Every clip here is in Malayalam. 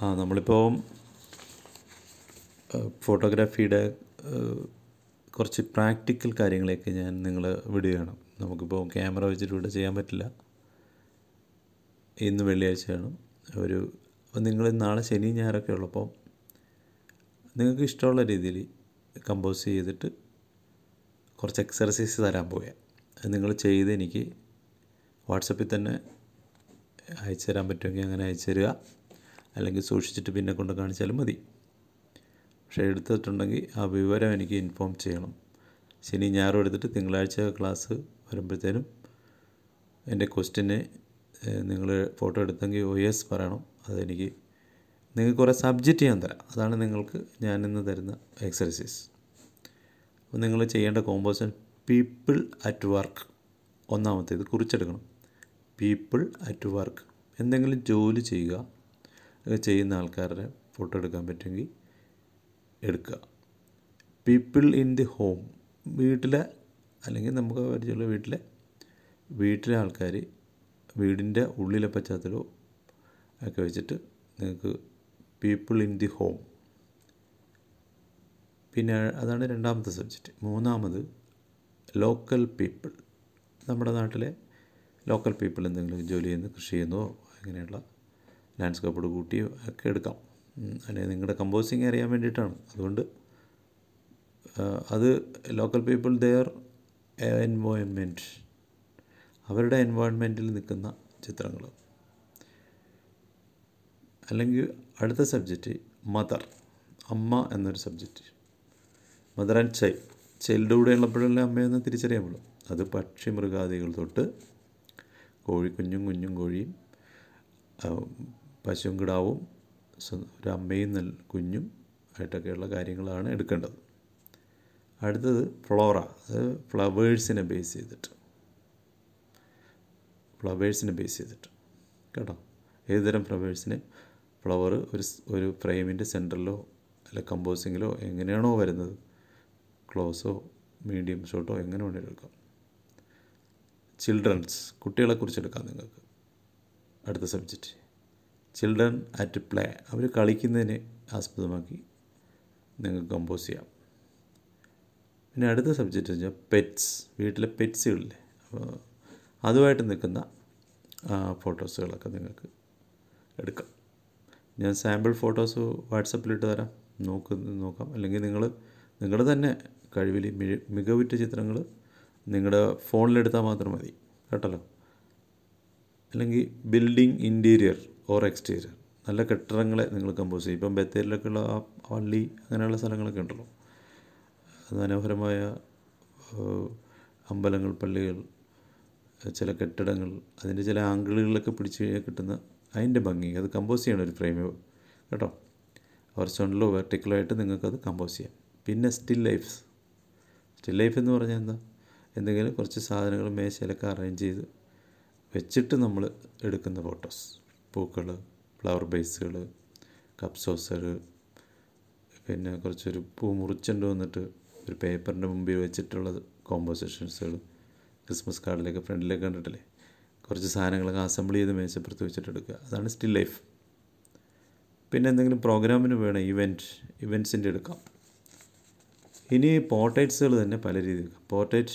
ആ നമ്മളിപ്പോൾ ഫോട്ടോഗ്രാഫിയുടെ കുറച്ച് പ്രാക്ടിക്കൽ കാര്യങ്ങളെയൊക്കെ ഞാൻ നിങ്ങളെ വിടുകയാണ് നമുക്കിപ്പോൾ ക്യാമറ വെച്ചിട്ട് ഇവിടെ ചെയ്യാൻ പറ്റില്ല ഇന്ന് വെള്ളിയാഴ്ചയാണ് ഒരു അപ്പോൾ നിങ്ങൾ നാളെ ശനി ഞായറൊക്കെ ഉള്ളപ്പോൾ നിങ്ങൾക്ക് ഇഷ്ടമുള്ള രീതിയിൽ കമ്പോസ് ചെയ്തിട്ട് കുറച്ച് എക്സർസൈസ് തരാൻ പോയാൽ അത് നിങ്ങൾ ചെയ്ത് എനിക്ക് വാട്സപ്പിൽ തന്നെ അയച്ചു തരാൻ പറ്റുമെങ്കിൽ അങ്ങനെ അയച്ചു തരിക അല്ലെങ്കിൽ സൂക്ഷിച്ചിട്ട് പിന്നെ കൊണ്ട് കാണിച്ചാലും മതി പക്ഷേ എടുത്തിട്ടുണ്ടെങ്കിൽ ആ വിവരം എനിക്ക് ഇൻഫോം ചെയ്യണം ശനി ഞായറും എടുത്തിട്ട് തിങ്കളാഴ്ച ക്ലാസ് വരുമ്പോഴത്തേനും എൻ്റെ ക്വസ്റ്റിനെ നിങ്ങൾ ഫോട്ടോ എടുത്തെങ്കിൽ ഒ എസ് പറയണം അതെനിക്ക് നിങ്ങൾക്ക് കുറേ സബ്ജക്റ്റ് ഞാൻ തരാം അതാണ് നിങ്ങൾക്ക് ഞാനിന്ന് തരുന്ന എക്സർസൈസ് അപ്പോൾ നിങ്ങൾ ചെയ്യേണ്ട കോമ്പോസിഷൻ പീപ്പിൾ അറ്റ് വർക്ക് ഒന്നാമത്തേത് കുറിച്ചെടുക്കണം പീപ്പിൾ അറ്റ് വർക്ക് എന്തെങ്കിലും ജോലി ചെയ്യുക അത് ചെയ്യുന്ന ആൾക്കാരുടെ ഫോട്ടോ എടുക്കാൻ പറ്റുമെങ്കിൽ എടുക്കുക പീപ്പിൾ ഇൻ ദി ഹോം വീട്ടിലെ അല്ലെങ്കിൽ നമുക്ക് പരിചയമുള്ള വീട്ടിലെ വീട്ടിലെ ആൾക്കാർ വീടിൻ്റെ ഉള്ളിലെ പശ്ചാത്തലവും ഒക്കെ വെച്ചിട്ട് നിങ്ങൾക്ക് പീപ്പിൾ ഇൻ ദി ഹോം പിന്നെ അതാണ് രണ്ടാമത്തെ സബ്ജക്റ്റ് മൂന്നാമത് ലോക്കൽ പീപ്പിൾ നമ്മുടെ നാട്ടിലെ ലോക്കൽ പീപ്പിൾ എന്തെങ്കിലും ജോലി ചെയ്യുന്നു കൃഷി ചെയ്യുന്നതോ അങ്ങനെയുള്ള ലാൻഡ്സ്കേപ്പോട് കൂട്ടിയോ ഒക്കെ എടുക്കാം അല്ലെങ്കിൽ നിങ്ങളുടെ കമ്പോസിങ് അറിയാൻ വേണ്ടിയിട്ടാണ് അതുകൊണ്ട് അത് ലോക്കൽ പീപ്പിൾ ദെയർ എൻവോൺമെൻറ്റ് അവരുടെ എൻവോൺമെൻറ്റിൽ നിൽക്കുന്ന ചിത്രങ്ങൾ അല്ലെങ്കിൽ അടുത്ത സബ്ജക്റ്റ് മദർ അമ്മ എന്നൊരു subject mother and child child കൂടെ ഉള്ളപ്പോഴല്ലേ അമ്മയെന്ന് തിരിച്ചറിയാൻ പറ്റും അത് പക്ഷി മൃഗാദികൾ തൊട്ട് കോഴി കുഞ്ഞും കുഞ്ഞും കോഴിയും പശുവും കിടാവും ഒരു അമ്മയും നെൽ കുഞ്ഞും ആയിട്ടൊക്കെയുള്ള കാര്യങ്ങളാണ് എടുക്കേണ്ടത് അടുത്തത് ഫ്ലോറ അത് ഫ്ലവേഴ്സിനെ ബേസ് ചെയ്തിട്ട് ഫ്ലവേഴ്സിനെ ബേസ് ചെയ്തിട്ട് കേട്ടോ ഏതുതരം ഫ്ലവേഴ്സിനെ ഫ്ലവർ ഒരു ഒരു ഫ്രെയിമിൻ്റെ സെൻറ്ററിലോ അല്ല കമ്പോസിങ്ങിലോ എങ്ങനെയാണോ വരുന്നത് ക്ലോസോ മീഡിയം ഷോട്ടോ എങ്ങനെ വേണമെങ്കിലും എടുക്കാം ചിൽഡ്രൻസ് കുട്ടികളെക്കുറിച്ച് എടുക്കാം നിങ്ങൾക്ക് അടുത്ത സബ്ജക്റ്റ് ചിൽഡ്രൻ അറ്റ് പ്ലേ അവർ കളിക്കുന്നതിനെ ആസ്പദമാക്കി നിങ്ങൾക്ക് കമ്പോസ് ചെയ്യാം പിന്നെ അടുത്ത സബ്ജക്റ്റ് വെച്ചാൽ പെറ്റ്സ് വീട്ടിലെ പെറ്റ്സുകളില്ലേ അപ്പോൾ അതുമായിട്ട് നിൽക്കുന്ന ഫോട്ടോസുകളൊക്കെ നിങ്ങൾക്ക് എടുക്കാം ഞാൻ സാമ്പിൾ ഫോട്ടോസ് വാട്സപ്പിലിട്ട് തരാം നോക്ക് നോക്കാം അല്ലെങ്കിൽ നിങ്ങൾ നിങ്ങളുടെ തന്നെ കഴിവിൽ മികവുറ്റ ചിത്രങ്ങൾ നിങ്ങളുടെ ഫോണിലെടുത്താൽ മാത്രം മതി കേട്ടല്ലോ അല്ലെങ്കിൽ ബിൽഡിംഗ് ഇൻറ്റീരിയർ ഓർ എക്സ്റ്റീരിയർ നല്ല കെട്ടിടങ്ങളെ നിങ്ങൾ കമ്പോസ് ചെയ്യും ഇപ്പം ബത്തേരിലൊക്കെ ഉള്ള ആ പള്ളി അങ്ങനെയുള്ള സ്ഥലങ്ങളൊക്കെ ഉണ്ടല്ലോ മനോഹരമായ അമ്പലങ്ങൾ പള്ളികൾ ചില കെട്ടിടങ്ങൾ അതിൻ്റെ ചില ആംഗിളുകളിലൊക്കെ പിടിച്ച് കഴിഞ്ഞാൽ കിട്ടുന്ന അതിൻ്റെ ഭംഗി അത് കമ്പോസ് ചെയ്യണം ഒരു ഫ്രെയിം കേട്ടോ ഹൊറിസോണ്ടലോ വെർട്ടിക്കലോ ആയിട്ട് നിങ്ങൾക്കത് കമ്പോസ് ചെയ്യാം പിന്നെ സ്റ്റിൽ ലൈഫ്സ് സ്റ്റിൽ ലൈഫ് എന്ന് പറഞ്ഞാൽ എന്താ എന്തെങ്കിലും കുറച്ച് സാധനങ്ങൾ മേശയിലൊക്കെ അറേഞ്ച് ചെയ്ത് വെച്ചിട്ട് നമ്മൾ എടുക്കുന്ന ഫോട്ടോസ് പൂക്കൾ ഫ്ലവർ ബേസുകൾ കപ്പ് സോസർ പിന്നെ കുറച്ചൊരു പൂ മുറിച്ചുകൊണ്ട് വന്നിട്ട് ഒരു പേപ്പറിൻ്റെ മുമ്പിൽ വെച്ചിട്ടുള്ളത് കോമ്പോസിഷൻസുകൾ ക്രിസ്മസ് കാർഡിലേക്ക് ഫ്രണ്ടിലേക്ക് കണ്ടിട്ടില്ലേ കുറച്ച് സാധനങ്ങളൊക്കെ അസംബിൾ ചെയ്ത് മേശപ്പുറത്ത് വെച്ചിട്ട് എടുക്കുക അതാണ് സ്റ്റിൽ ലൈഫ് പിന്നെ എന്തെങ്കിലും പ്രോഗ്രാമിന് വേണം ഇവൻറ്റ് ഇവൻറ്റ്സിൻ്റെ എടുക്കാം ഇനി പോർട്രേറ്റ്സുകൾ തന്നെ പല രീതിയിൽ പോർട്രേറ്റ്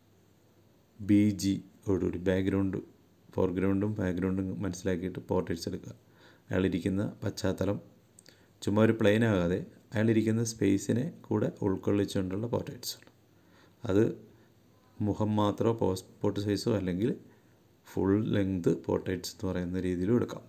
ബി ജി ഓടുകൂടി ബാക്ക്ഗ്രൗണ്ട് ഫോർഗ്രൗണ്ടും ബാക്ക്ഗ്രൗണ്ടും മനസ്സിലാക്കിയിട്ട് പോർട്രേറ്റ്സ് എടുക്കുക അയാളിരിക്കുന്ന പശ്ചാത്തലം ചുമ്മാ ഒരു പ്ലെയിൻ ആകാതെ അയാളിരിക്കുന്ന സ്പേസിനെ കൂടെ ഉൾക്കൊള്ളിച്ചുകൊണ്ടുള്ള പോർട്രേറ്റ്സ് അത് മുഖം മാത്രമോ പാസ്പോർട്ട് സൈസോ അല്ലെങ്കിൽ ഫുൾ ലെങ്ത് പോർട്രേറ്റ്സ് എന്ന് പറയുന്ന രീതിയിലും എടുക്കാം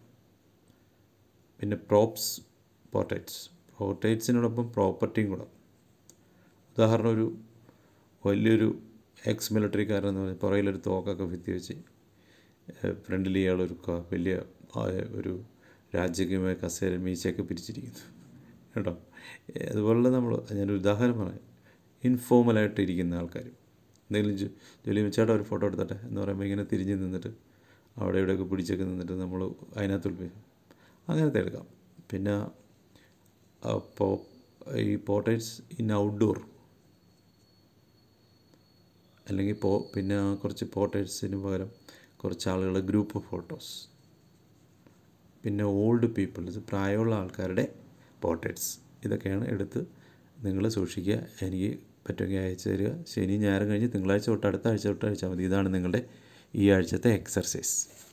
പിന്നെ പ്രോപ്സ് പോർട്രേറ്റ്സ് പോർട്രേറ്റ്സിനോടൊപ്പം പ്രോപ്പർട്ടിയും കൂടെ ഉദാഹരണം ഒരു വലിയൊരു എക്സ് മിലിറ്ററിക്കാരൻ എന്ന് പറഞ്ഞാൽ പുറകിലൊരു തോക്കൊക്കെ ഭിത്തി വെച്ച് ഫ്രണ്ടിൽ ഇയാളൊരു വലിയ ഒരു രാജകീയമായ കസേര മീശയൊക്കെ പിരിച്ചിരിക്കുന്നു കേട്ടോ അതുപോലുള്ള നമ്മൾ ഞാനൊരു ഉദാഹരണം പറയാം ഇൻഫോർമലായിട്ട് ഇരിക്കുന്ന ആൾക്കാർ എന്തെങ്കിലും ജോലി ചേട്ടാ ഒരു ഫോട്ടോ എടുത്തട്ടെ എന്ന് പറയുമ്പോൾ ഇങ്ങനെ തിരിഞ്ഞ് നിന്നിട്ട് അവിടെ ഇവിടെയൊക്കെ പിടിച്ചൊക്കെ നിന്നിട്ട് നമ്മൾ അതിനകത്ത് ഉൾപ്പെടും അങ്ങനത്തെ എടുക്കാം പിന്നെ അപ്പോൾ ഈ പോർട്രേറ്റ്സ് ഇൻ ഔട്ട്ഡോർ അല്ലെങ്കിൽ പോ പിന്നെ കുറച്ച് പോർട്രേറ്റ്സിന് പകരം കുറച്ച് ആളുകളുടെ ഗ്രൂപ്പ് ഫോട്ടോസ് പിന്നെ ഓൾഡ് പീപ്പിൾസ് പ്രായമുള്ള ആൾക്കാരുടെ പോർട്രേറ്റ്സ് ഇതൊക്കെയാണ് എടുത്ത് നിങ്ങൾ സൂക്ഷിക്കുക എനിക്ക് പറ്റുമെങ്കിൽ അയച്ചു തരിക ശനി ഞായറും കഴിഞ്ഞ് തിങ്കളാഴ്ച തൊട്ട് അടുത്ത ആഴ്ച തൊട്ട് അയച്ചാൽ മതി ഇതാണ് നിങ്ങളുടെ ഈ ആഴ്ചത്തെ എക്സർസൈസ്